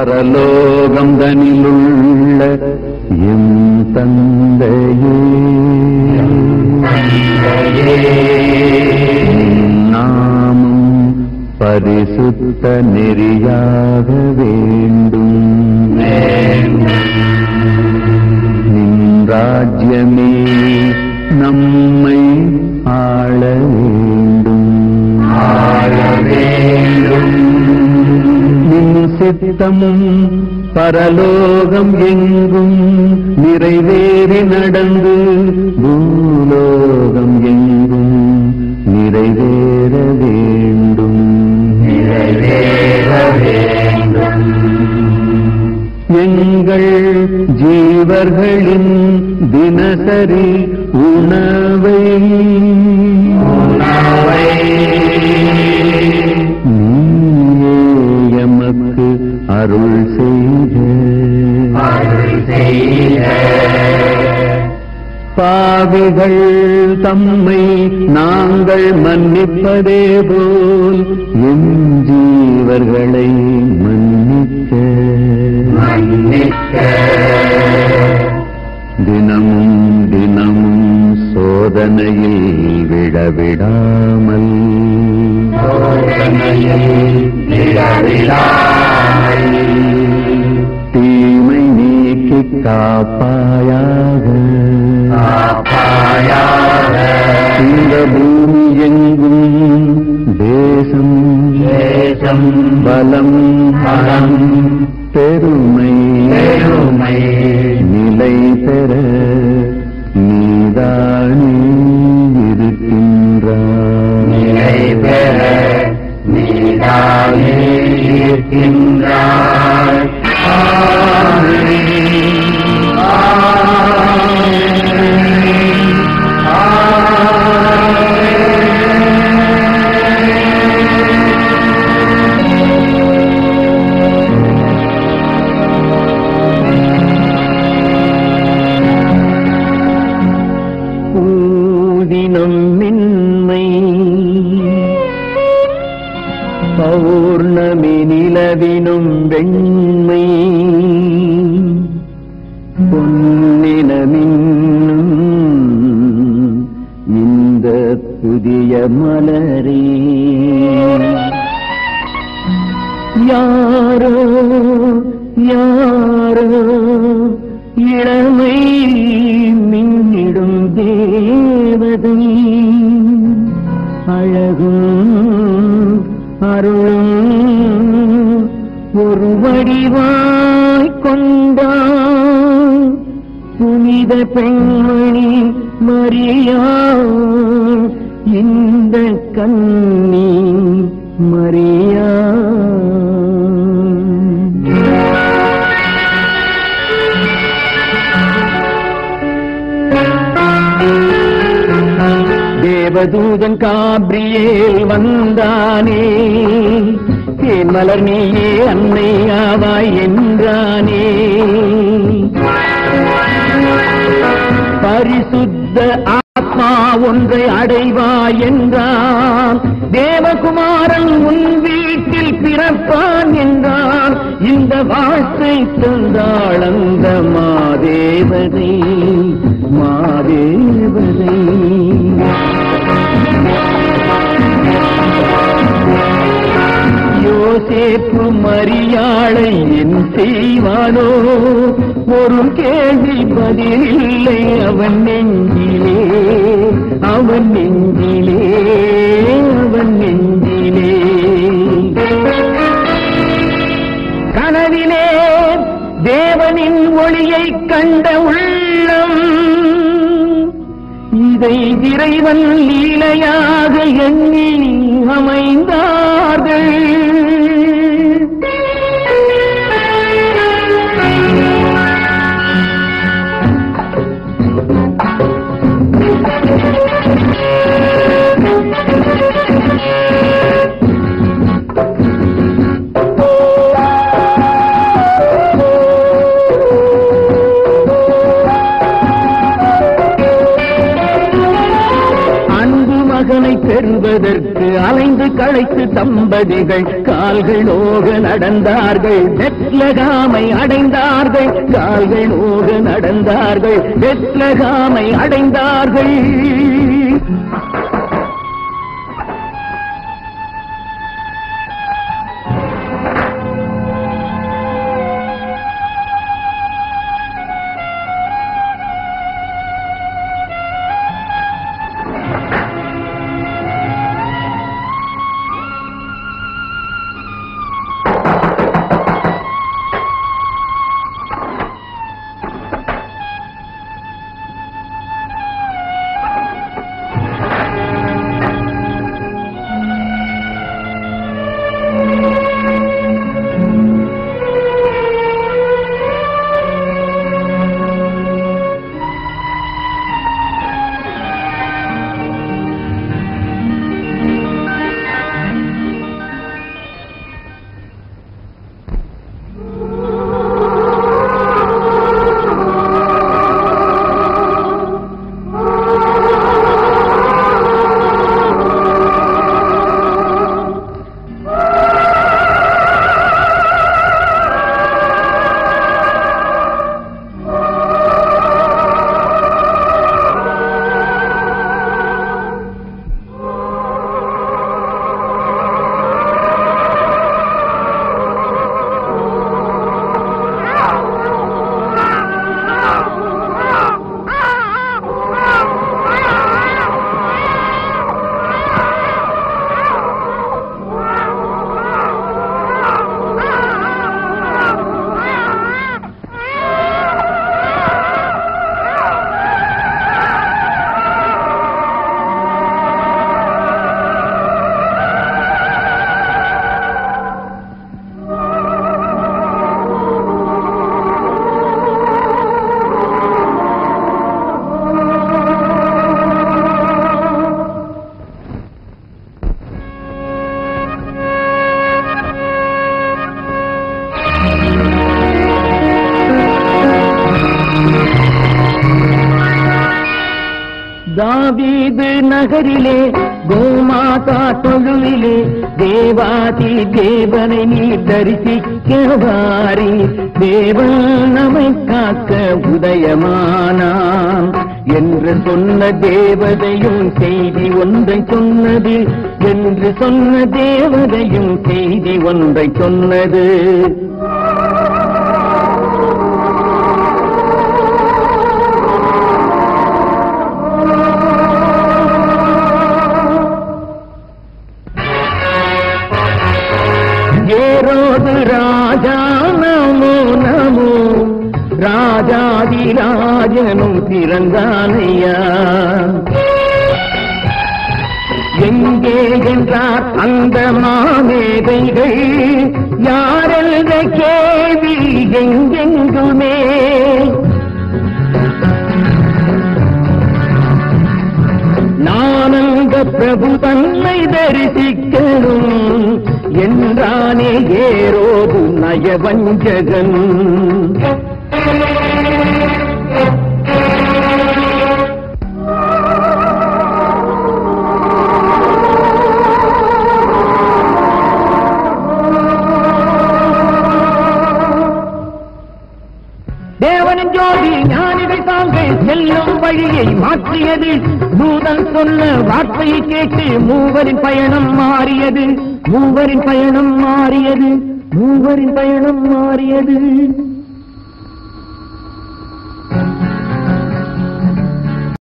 பரலோகம் தனிலுள்ள எம் தந்தையே உம் நாமம் பரிசுத்த நெறியாக வேண்டும் நின் ராஜ்யமே நம்மை ஆள வேண்டும் நின் சித்தமும் பரலோகம் எங்கும் நிறைவேறி நடந்து பூலோகம் எங்கும் நிறைவேற வேண்டும் எங்கள் ஜீவர்களின் தினசரி உணவை நீயே எமக்கு அருள் செய்த பாவிகள் தம்மை நாங்கள் மன்னிப்பதே போல் எம் ஜீவர்களை மன்னிக்க தினமும் தினமும் சோதனையில் விடவிடாமல் தீமை நீக்கி காப்பாயாக இந்த பூமி எங்கும் தேசம் தேசம் பலம் பலம் பெருமை பெருமை நிலை பெற நீதானே இருக்கின்றாய் நிலை பெற நீதானே இருக்கின்றாய் ஊதினம் மின்மை பௌர்ணமி நிலவினும் வெண்மை பொன்னினமின்னும் இந்த புதிய மலரே யாரோ யாரோ இளமை மின்னிடும் தேவதை அழகும் அருளும் ஒரு வடிவாய் கொண்டான் புனித பெண்மணி மரியா இந்த கண்ணி மரியா தேவதூதன் காப்ரியேல் வந்தானே தேன் மலர் நீயே அன்னை ஆவாய் என்றானே பரிசுத்த ஆத்மா ஒன்றை அடைவாய் என்றான் தேவகுமாரன் உன் வீட்டில் பிறப்பான் என்றான் இந்த வாழ்த்தை தந்தாள் அந்த மாதேவதை மாதேவதை யோசேப்பு மரியாளை என் செய்வானோ ஒரு கேள்வி பதிலில்லை அவன் நெஞ்சிலே அவன் நெஞ்சிலே அவன் நெஞ்சிலே கனவிலே தேவனின் ஒளியைக் கண்ட உள்ளம் இதை இறைவன் லீலையாக எண்ணி அமைந்தார்கள் அன்பு மகனை பெறுவதற்கு அலைந்து களைத்து தம்பதிகள் கால்கள் நோக நடந்தார்கள் பெத்லகாமை அடைந்தார்கள் கால்கள் நோக நடந்தார்கள் பெத்லகாமை அடைந்தார்கள் தாவீது நகரிலே கோமாதா தொழுவிலே தேவாதி தேவனை நீ தரிசிக்கவாரி தேவன் நம்மை காக்க உதயமானான் என்று சொன்ன தேவதையும் செய்தி ஒன்றை சொன்னது என்று சொன்ன தேவதையும் செய்தி ஒன்றை சொன்னது ஏரோது ராஜா நமோ நமோ ராஜாதிராஜனும் பிறந்தானையா எங்கே என்றார் அந்த மாமேதைகள் யாரென்ற கேள்வி எங்கெங்குமே நானந்த பிரபு தன்னை தரிசிக்கணும் என்றானே ஏரோது நயவஞ்சகன் தேவனின் ஜோதி ஞானிகள் தாங்கள் செல்லும் வழியை மாற்றியது தூதன் சொன்ன வார்த்தையை கேட்டு மூவரின் பயணம் மாறியது மூவரின் பயணம் மாறியது மூவரின் பயணம் மாறியது